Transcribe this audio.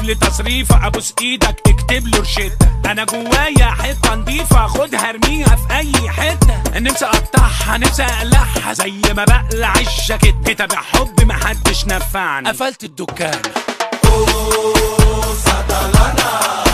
لي تصريفة ابوس ايدك اكتب له روشتة انا جوايا حتة نضيفة خدها ارميها في اي حتة نفسي اقطعها نفسي اقلعها زي ما بقلع الجاكيت كتاب حب محدش نفعني قفلت الدكان Oh, Satalana